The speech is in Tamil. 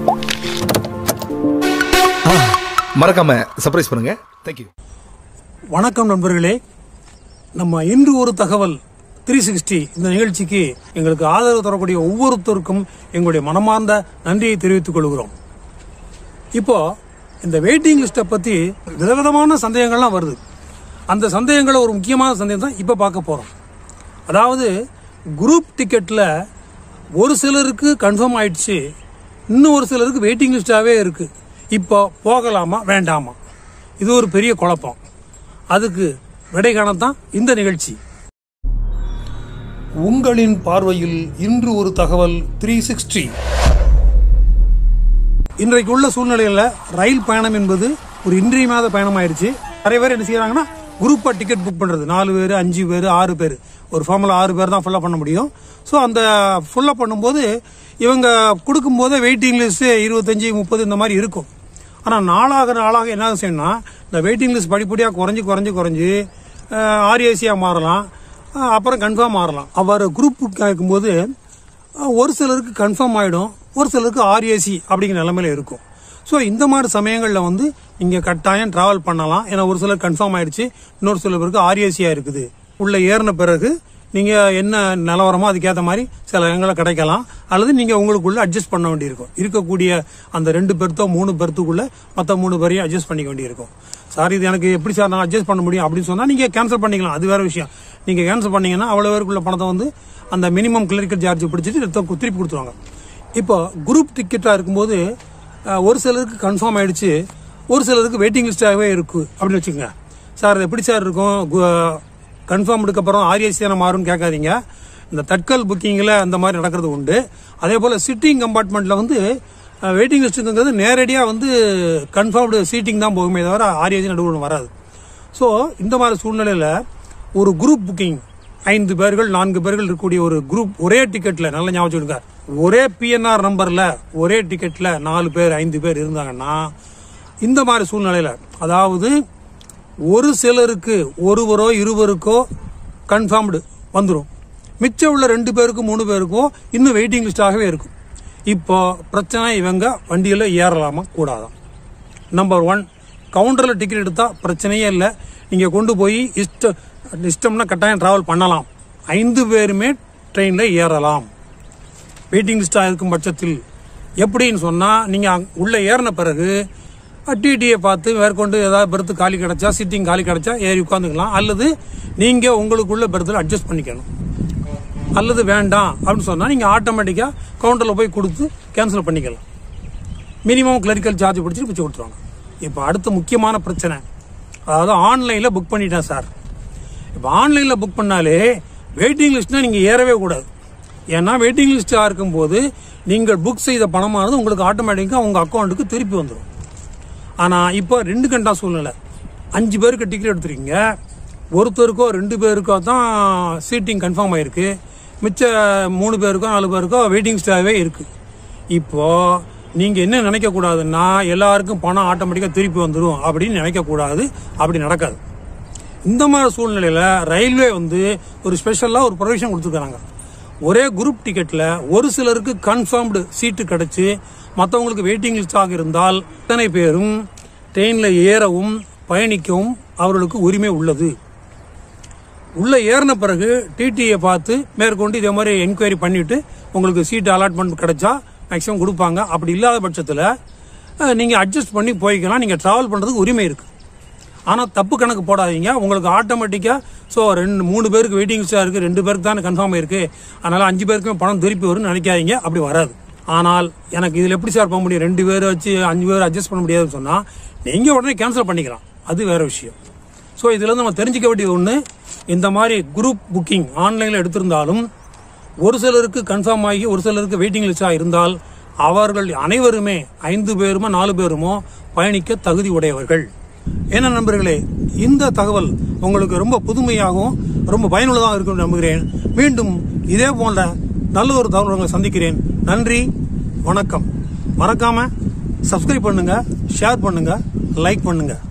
மறக்காம சர்ப்ரைஸ் பண்ணுங்க தேங்க்யூ வணக்கம் நண்பர்களே நம்ம இன்று ஒரு தகவல் த்ரீ சிக்ஸ்டி இந்த நிகழ்ச்சிக்கு எங்களுக்கு ஆதரவு தரக்கூடிய ஒவ்வொருத்தருக்கும் எங்களுடைய மனமார்ந்த நன்றியை தெரிவித்துக் கொள்கிறோம் இப்போ இந்த வெயிட்டிங் லிஸ்ட்டை பத்தி விதவிதமான சந்தேகங்கள்லாம் வருது அந்த சந்தேகங்களை ஒரு முக்கியமான சந்தேகம் தான் இப்போ பார்க்க போறோம் அதாவது குரூப் டிக்கெட்ல ஒரு சிலருக்கு கன்ஃபார்ம் ஆயிடுச்சு இன்னும் ஒரு சிலருக்கு வெயிட்டிங் லிஸ்டாவே இருக்கு இப்போ போகலாமா வேண்டாமா இது ஒரு பெரிய குழப்பம் அதுக்கு விடை காணத்தான் இந்த நிகழ்ச்சி உங்களின் பார்வையில் இன்று ஒரு தகவல் த்ரீ சிக்ஸ்டி இன்றைக்கு உள்ள சூழ்நிலையில ரயில் பயணம் என்பது ஒரு இன்றியமையாத பயணம் ஆயிடுச்சு நிறைய பேர் என்ன செய்யறாங்கன்னா குரூப்பா டிக்கெட் புக் பண்றது நாலு பேர் அஞ்சு பேர் ஆறு பேர் ஒரு ஃபார்மில் ஆறு பேர் தான் ஃபுல்லா பண்ண முடியும் ஸோ அந்த ஃபுல்லா பண்ணும்போது இவங்க கொடுக்கும்போது வெயிட்டிங் லிஸ்ட் இருபத்தஞ்சு முப்பது இந்த மாதிரி இருக்கும் ஆனால் நாளாக நாளாக என்ன செய்யணும்னா இந்த வெயிட்டிங் லிஸ்ட் படிப்படியாக குறைஞ்சு குறைஞ்சு குறைஞ்சு ஆர்ஏசியாக மாறலாம் அஹ் அப்புறம் கன்ஃபார்ம் மாறலாம் அவர் குரூப் கேட்கும்போது அஹ் ஒரு சிலருக்கு கன்ஃபார்ம் ஆகிடும் ஒரு சிலருக்கு ஆர்ஏசி அப்படிங்கிற நிலைமையில இருக்கும் ஸோ இந்த மாதிரி சமயங்களில் வந்து நீங்கள் கட்டாயம் டிராவல் பண்ணலாம் ஏன்னா ஒரு சிலர் கன்ஃபார்ம் ஆயிடுச்சு இன்னொரு சில பேருக்கு ஆர்ஏசியாக இருக்குது உள்ள ஏறின பிறகு நீங்கள் என்ன நிலவரமோ அதுக்கேற்ற மாதிரி சில இடங்களை கிடைக்கலாம் அல்லது நீங்கள் உங்களுக்குள்ள அட்ஜஸ்ட் பண்ண வேண்டியிருக்கும் இருக்கக்கூடிய அந்த ரெண்டு பெர்த்தோ மூணு பெர்த்துக்குள்ள மற்ற மூணு பேரையும் அட்ஜஸ்ட் பண்ணிக்க வேண்டியிருக்கும் சார் இது எனக்கு எப்படி சார் நான் அட்ஜஸ்ட் பண்ண முடியும் அப்படின்னு சொன்னால் நீங்கள் கேன்சல் பண்ணிக்கலாம் அது வேற விஷயம் நீங்கள் கேன்சல் பண்ணீங்கன்னா அவ்வளோ பேருக்குள்ள பணத்தை வந்து அந்த மினிமம் கிளரிக்கல் சார்ஜ் பிடிச்சிட்டு ரத்தம் கு- திருப்பி கொடுத்துருவாங்க இப்போ குரூப் டிக்கெட்டாக இருக்கும்போது அஹ், ஒரு சிலருக்கு கன்ஃபார்ம் ஆயிடுச்சு ஒரு சிலருக்கு வெயிட்டிங் லிஸ்டாகவே இருக்கு அப்படின்னு வச்சுக்கோங்க சார் இது எப்படி சார் இருக்கும் கன்ஃபார்ம் அப்புறம் ஆர்ஏசி தானே மாறும்னு கேட்காதீங்க இந்த தட்கல் புக்கிங்கில் அந்த மாதிரி நடக்கிறது உண்டு அதே போல் சிட்டிங் கம்பார்ட்மெண்ட்டில் வந்து வெயிட்டிங் லிஸ்ட்டுங்கிறது நேரடியாக வந்து கன்ஃபார்ம்டு சீட்டிங் தான் போகுமே தவிர ஆர்ஏசி நடுவில் வராது ஸோ இந்த மாதிரி சூழ்நிலையில் ஒரு குரூப் புக்கிங் ஐந்து பேர்கள் நான்கு பேர்கள் இருக்கக்கூடிய ஒரு குரூப் ஒரே டிக்கெட்ல நல்ல ஞாபகம் வச்சுக்கோங்க ஒரே பிஎன்ஆர் நம்பர்ல ஒரே டிக்கெட்ல நாலு பேர் ஐந்து பேர் இருந்தாங்கன்னா இந்த மாதிரி சூழ்நிலையில அதாவது ஒரு சிலருக்கு ஒருவரோ இருவருக்கோ கன்ஃபார்ம்டு வந்துடும் மிச்சம் உள்ள ரெண்டு பேருக்கும் மூணு பேருக்கும் இன்னும் வெயிட்டிங் லிஸ்டாகவே இருக்கும் இப்போ பிரச்சனை இவங்க வண்டியில் ஏறலாமா கூடாதா நம்பர் ஒன் கவுண்டரில் டிக்கெட் எடுத்தால் பிரச்சனையே இல்லை நீங்கள் கொண்டு போய் இஷ்ட இஷ்டம்னா கட்டாயம் டிராவல் பண்ணலாம் ஐந்து பேருமே ட்ரெயினில் ஏறலாம் வெயிட்டிங் லிஸ்டாக இருக்கும் பட்சத்தில் எப்படின்னு சொன்னால் நீங்கள் உள்ளே ஏறின பிறகு டிடியை பார்த்து மேற்கொண்டு ஏதாவது பெர்த்து காலி கிடைச்சா சிட்டிங் காலி கிடைச்சா ஏறி உட்காந்துக்கலாம் அல்லது நீங்கள் உங்களுக்குள்ள பெர்த்தில் அட்ஜஸ்ட் பண்ணிக்கணும் அல்லது வேண்டாம் அப்படின்னு சொன்னால் நீங்கள் ஆட்டோமேட்டிக்காக கவுண்டரில் போய் கொடுத்து கேன்சல் பண்ணிக்கலாம் மினிமம் கிளரிக்கல் சார்ஜ் பிடிச்சிட்டு பிடிச்சி கொடுத்துருவாங்க இப்போ அடுத்த முக்கியமான பிரச்சனை அதாவது ஆன்லைனில் புக் பண்ணிட்டேன் சார் இப்போ ஆன்லைனில் புக் பண்ணாலே வெயிட்டிங் லிஸ்ட்னா நீங்கள் ஏறவே கூடாது ஏன்னா வெயிட்டிங் லிஸ்ட்டாக இருக்கும்போது நீங்கள் புக் செய்த பணமானது உங்களுக்கு ஆட்டோமேட்டிக்காக உங்கள் அக்கௌண்ட்டுக்கு திருப்பி வந்துடும் ஆனால் இப்போ ரெண்டு கண்டா சூழ்நிலை அஞ்சு பேருக்கு டிக்கெட் எடுத்துருக்கீங்க ஒருத்தருக்கோ ரெண்டு பேருக்கோ தான் சீட்டிங் கன்ஃபார்ம் ஆயிருக்கு மிச்ச மூணு பேருக்கோ நாலு பேருக்கோ வெயிட்டிங் ஸ்டாவே இருக்கு இப்போ நீங்க என்ன நினைக்க கூடாதுன்னா எல்லாருக்கும் பணம் ஆட்டோமேட்டிக்கா திருப்பி வந்துடும் அப்படின்னு நினைக்க கூடாது அப்படி நடக்காது இந்த மாதிரி சூழ்நிலையில ரயில்வே வந்து ஒரு ஸ்பெஷலா ஒரு ப்ரொவிஷன் கொடுத்துருக்காங்க ஒரே குரூப் டிக்கெட்ல ஒரு சிலருக்கு கன்ஃபார்ம்டு சீட்டு கிடைச்சு மற்றவங்களுக்கு வெயிட்டிங் லிஸ்டாக இருந்தால் அத்தனை பேரும் ட்ரெயினில் ஏறவும் பயணிக்கவும் அவர்களுக்கு உரிமை உள்ளது உள்ள ஏறின பிறகு டிடியை பார்த்து மேற்கொண்டு இதே மாதிரி என்கொயரி பண்ணிட்டு உங்களுக்கு சீட் அலாட்மெண்ட் கிடைச்சா மேக்ஸிமம் கொடுப்பாங்க அப்படி இல்லாத பட்சத்தில் அஹ், நீங்க அட்ஜஸ்ட் பண்ணி போய்க்கலாம் நீங்க டிராவல் பண்றதுக்கு உரிமை இருக்கு ஆனா தப்பு கணக்கு போடாதீங்க உங்களுக்கு ஆட்டோமேட்டிக்கா ஸோ ரெண்டு மூணு பேருக்கு வெயிட்டிங் லிஸ்டா இருக்கு ரெண்டு பேருக்கு தானே கன்ஃபார்ம் இருக்கு அதனால அஞ்சு பேருக்குமே பணம் திருப்பி வரும்னு நினைக்காதீங்க அப்படி வராது ஆனால் எனக்கு இதுல எப்படி சார் போக முடியும் ரெண்டு பேர் வச்சு அஞ்சு பேர் அட்ஜஸ்ட் பண்ண முடியாதுன்னு சொன்னா நீங்க உடனே கேன்சல் பண்ணிக்கலாம் அது வேற விஷயம் ஸோ இதுல இருந்து நம்ம தெரிஞ்சுக்க வேண்டியது ஒன்று இந்த மாதிரி குரூப் புக்கிங் ஆன்லைனில் எடுத்திருந்தாலும் ஒரு சிலருக்கு கன்ஃபார்ம் ஆகி ஒரு சிலருக்கு வெயிட்டிங் லிஸ்டாக இருந்தால் அவர்கள் அனைவருமே ஐந்து பேருமோ நாலு பேருமோ பயணிக்க தகுதி உடையவர்கள் என்ன நண்பர்களே இந்த தகவல் உங்களுக்கு ரொம்ப புதுமையாகவும் ரொம்ப பயனுள்ளதாக இருக்கும் நம்புகிறேன் மீண்டும் இதே போன்ற நல்ல ஒரு தகவல் உங்களை சந்திக்கிறேன் நன்றி வணக்கம் மறக்காம சப்ஸ்கிரைப் பண்ணுங்க ஷேர் பண்ணுங்க லைக் பண்ணுங்க